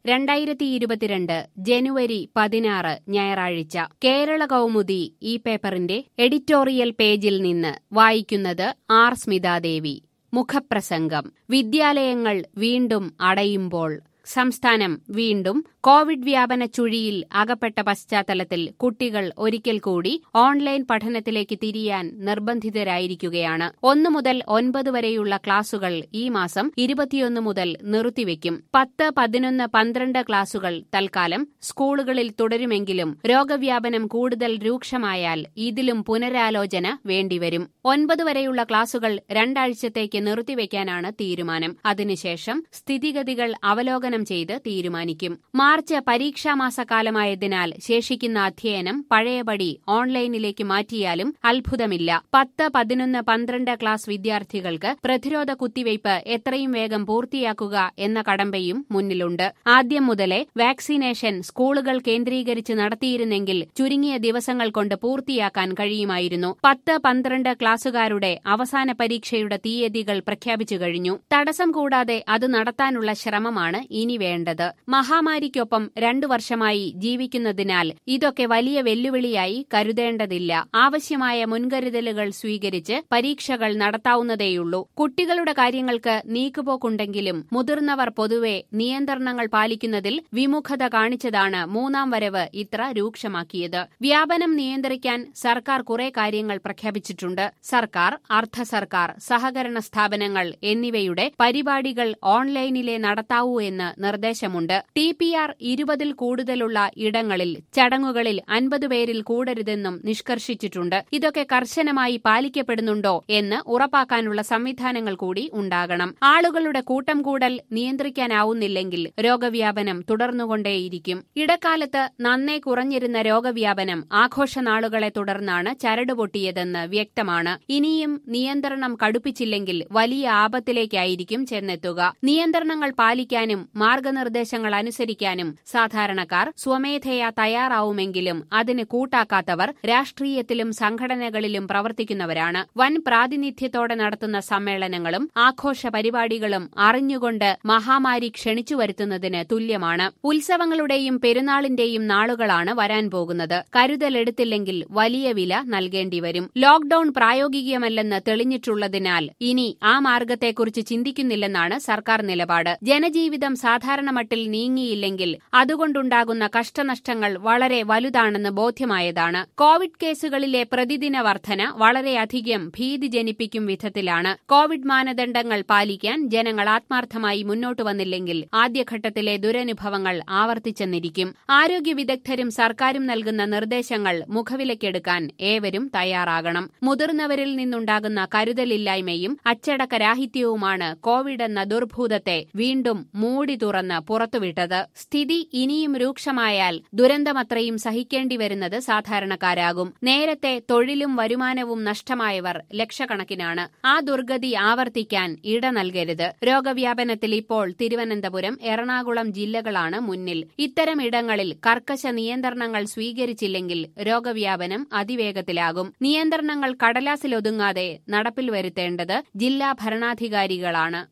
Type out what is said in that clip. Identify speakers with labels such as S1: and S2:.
S1: രണ്ടായിരത്തി ഇരുപത്തിരണ്ട് ജനുവരി പതിനാറ് ഞായറാഴ്ച കേരള കൗമുദി ഈ പേപ്പറിന്റെ എഡിറ്റോറിയൽ പേജിൽ നിന്ന് വായിക്കുന്നത് ആർ സ്മിതാദേവി മുഖപ്രസംഗം വിദ്യാലയങ്ങൾ വീണ്ടും അടയുമ്പോൾ സംസ്ഥാനം വീണ്ടും കോവിഡ് വ്യാപന ചുഴിയിൽ അകപ്പെട്ട പശ്ചാത്തലത്തിൽ കുട്ടികൾ ഒരിക്കൽ കൂടി ഓൺലൈൻ പഠനത്തിലേക്ക് തിരിയാൻ നിർബന്ധിതരായിരിക്കുകയാണ് ഒന്നു മുതൽ ഒൻപത് വരെയുള്ള ക്ലാസുകൾ ഈ മാസം ഇരുപത്തിയൊന്ന് മുതൽ നിർത്തിവെക്കും പത്ത് പതിനൊന്ന് പന്ത്രണ്ട് ക്ലാസുകൾ തൽക്കാലം സ്കൂളുകളിൽ തുടരുമെങ്കിലും രോഗവ്യാപനം കൂടുതൽ രൂക്ഷമായാൽ ഇതിലും പുനരാലോചന വേണ്ടിവരും ഒൻപത് വരെയുള്ള ക്ലാസുകൾ രണ്ടാഴ്ചത്തേക്ക് നിർത്തിവെക്കാനാണ് തീരുമാനം അതിനുശേഷം സ്ഥിതിഗതികൾ അവലോകനം ചെയ്ത് തീരുമാനിക്കും മാർച്ച് പരീക്ഷാമാസക്കാലമായതിനാൽ ശേഷിക്കുന്ന അധ്യയനം പഴയപടി ഓൺലൈനിലേക്ക് മാറ്റിയാലും അത്ഭുതമില്ല പത്ത് പതിനൊന്ന് പന്ത്രണ്ട് ക്ലാസ് വിദ്യാർത്ഥികൾക്ക് പ്രതിരോധ കുത്തിവയ്പ് എത്രയും വേഗം പൂർത്തിയാക്കുക എന്ന കടമ്പയും മുന്നിലുണ്ട് ആദ്യം മുതലേ വാക്സിനേഷൻ സ്കൂളുകൾ കേന്ദ്രീകരിച്ച് നടത്തിയിരുന്നെങ്കിൽ ചുരുങ്ങിയ ദിവസങ്ങൾ കൊണ്ട് പൂർത്തിയാക്കാൻ കഴിയുമായിരുന്നു പത്ത് പന്ത്രണ്ട് ക്ലാസുകാരുടെ അവസാന പരീക്ഷയുടെ തീയതികൾ പ്രഖ്യാപിച്ചു കഴിഞ്ഞു തടസ്സം കൂടാതെ അത് നടത്താനുള്ള ശ്രമമാണ് ഇനി വേണ്ടത് മഹാമാരിക്കൊപ്പം രണ്ടു വർഷമായി ജീവിക്കുന്നതിനാൽ ഇതൊക്കെ വലിയ വെല്ലുവിളിയായി കരുതേണ്ടതില്ല ആവശ്യമായ മുൻകരുതലുകൾ സ്വീകരിച്ച് പരീക്ഷകൾ നടത്താവുന്നതേയുള്ളൂ കുട്ടികളുടെ കാര്യങ്ങൾക്ക് നീക്കുപോക്കുണ്ടെങ്കിലും മുതിർന്നവർ പൊതുവെ നിയന്ത്രണങ്ങൾ പാലിക്കുന്നതിൽ വിമുഖത കാണിച്ചതാണ് മൂന്നാം വരവ് ഇത്ര രൂക്ഷമാക്കിയത് വ്യാപനം നിയന്ത്രിക്കാൻ സർക്കാർ കുറെ കാര്യങ്ങൾ പ്രഖ്യാപിച്ചിട്ടുണ്ട് സർക്കാർ അർദ്ധ സർക്കാർ സഹകരണ സ്ഥാപനങ്ങൾ എന്നിവയുടെ പരിപാടികൾ ഓൺലൈനിലെ നടത്താവൂ എന്ന് നിർദ്ദേശമുണ്ട് ടി പി ആർ ഇരുപതിൽ കൂടുതലുള്ള ഇടങ്ങളിൽ ചടങ്ങുകളിൽ അൻപത് പേരിൽ കൂടരുതെന്നും നിഷ്കർഷിച്ചിട്ടുണ്ട് ഇതൊക്കെ കർശനമായി പാലിക്കപ്പെടുന്നുണ്ടോ എന്ന് ഉറപ്പാക്കാനുള്ള സംവിധാനങ്ങൾ കൂടി ഉണ്ടാകണം ആളുകളുടെ കൂട്ടം കൂടൽ നിയന്ത്രിക്കാനാവുന്നില്ലെങ്കിൽ രോഗവ്യാപനം തുടർന്നുകൊണ്ടേയിരിക്കും ഇടക്കാലത്ത് നന്നേ കുറഞ്ഞിരുന്ന രോഗവ്യാപനം ആഘോഷനാളുകളെ തുടർന്നാണ് ചരടുപൊട്ടിയതെന്ന് വ്യക്തമാണ് ഇനിയും നിയന്ത്രണം കടുപ്പിച്ചില്ലെങ്കിൽ വലിയ ആപത്തിലേക്കായിരിക്കും ചെന്നെത്തുക നിയന്ത്രണങ്ങൾ പാലിക്കാനും മാർഗനിർദ്ദേശങ്ങൾ അനുസരിക്കാനും സാധാരണക്കാർ സ്വമേധയാ തയ്യാറാവുമെങ്കിലും അതിന് കൂട്ടാക്കാത്തവർ രാഷ്ട്രീയത്തിലും സംഘടനകളിലും പ്രവർത്തിക്കുന്നവരാണ് വൻ പ്രാതിനിധ്യത്തോടെ നടത്തുന്ന സമ്മേളനങ്ങളും ആഘോഷ പരിപാടികളും അറിഞ്ഞുകൊണ്ട് മഹാമാരി ക്ഷണിച്ചു വരുത്തുന്നതിന് തുല്യമാണ് ഉത്സവങ്ങളുടെയും പെരുന്നാളിന്റെയും നാളുകളാണ് വരാൻ പോകുന്നത് കരുതലെടുത്തില്ലെങ്കിൽ വലിയ വില നൽകേണ്ടിവരും ലോക്ഡൌൺ പ്രായോഗികമല്ലെന്ന് തെളിഞ്ഞിട്ടുള്ളതിനാൽ ഇനി ആ മാർഗത്തെക്കുറിച്ച് ചിന്തിക്കുന്നില്ലെന്നാണ് സർക്കാർ നിലപാട് ജനജീവിതം സാധാരണ മട്ടിൽ നീങ്ങിയില്ലെങ്കിൽ അതുകൊണ്ടുണ്ടാകുന്ന കഷ്ടനഷ്ടങ്ങൾ വളരെ വലുതാണെന്ന് ബോധ്യമായതാണ് കോവിഡ് കേസുകളിലെ പ്രതിദിന വർധന വളരെയധികം ഭീതി ജനിപ്പിക്കും വിധത്തിലാണ് കോവിഡ് മാനദണ്ഡങ്ങൾ പാലിക്കാൻ ജനങ്ങൾ ആത്മാർത്ഥമായി മുന്നോട്ടു വന്നില്ലെങ്കിൽ ആദ്യഘട്ടത്തിലെ ദുരനുഭവങ്ങൾ ആവർത്തിച്ചെന്നിരിക്കും ആരോഗ്യ വിദഗ്ധരും സർക്കാരും നൽകുന്ന നിർദ്ദേശങ്ങൾ മുഖവിലക്കെടുക്കാൻ ഏവരും തയ്യാറാകണം മുതിർന്നവരിൽ നിന്നുണ്ടാകുന്ന കരുതലില്ലായ്മയും അച്ചടക്കരാഹിത്യവുമാണ് കോവിഡ് എന്ന ദുർഭൂതത്തെ വീണ്ടും മൂടി തുറന്ന് പുറത്തുവിട്ടത് സ്ഥിതി ഇനിയും രൂക്ഷമായാൽ ദുരന്തമത്രയും സഹിക്കേണ്ടി വരുന്നത് സാധാരണക്കാരാകും നേരത്തെ തൊഴിലും വരുമാനവും നഷ്ടമായവർ ലക്ഷക്കണക്കിനാണ് ആ ദുർഗതി ആവർത്തിക്കാൻ ഇട നൽകരുത് രോഗവ്യാപനത്തിൽ ഇപ്പോൾ തിരുവനന്തപുരം എറണാകുളം ജില്ലകളാണ് മുന്നിൽ ഇത്തരം ഇടങ്ങളിൽ കർക്കശ നിയന്ത്രണങ്ങൾ സ്വീകരിച്ചില്ലെങ്കിൽ രോഗവ്യാപനം അതിവേഗത്തിലാകും നിയന്ത്രണങ്ങൾ കടലാസിലൊതുങ്ങാതെ നടപ്പിൽ വരുത്തേണ്ടത് ജില്ലാ ഭരണാധികാരികളാണ്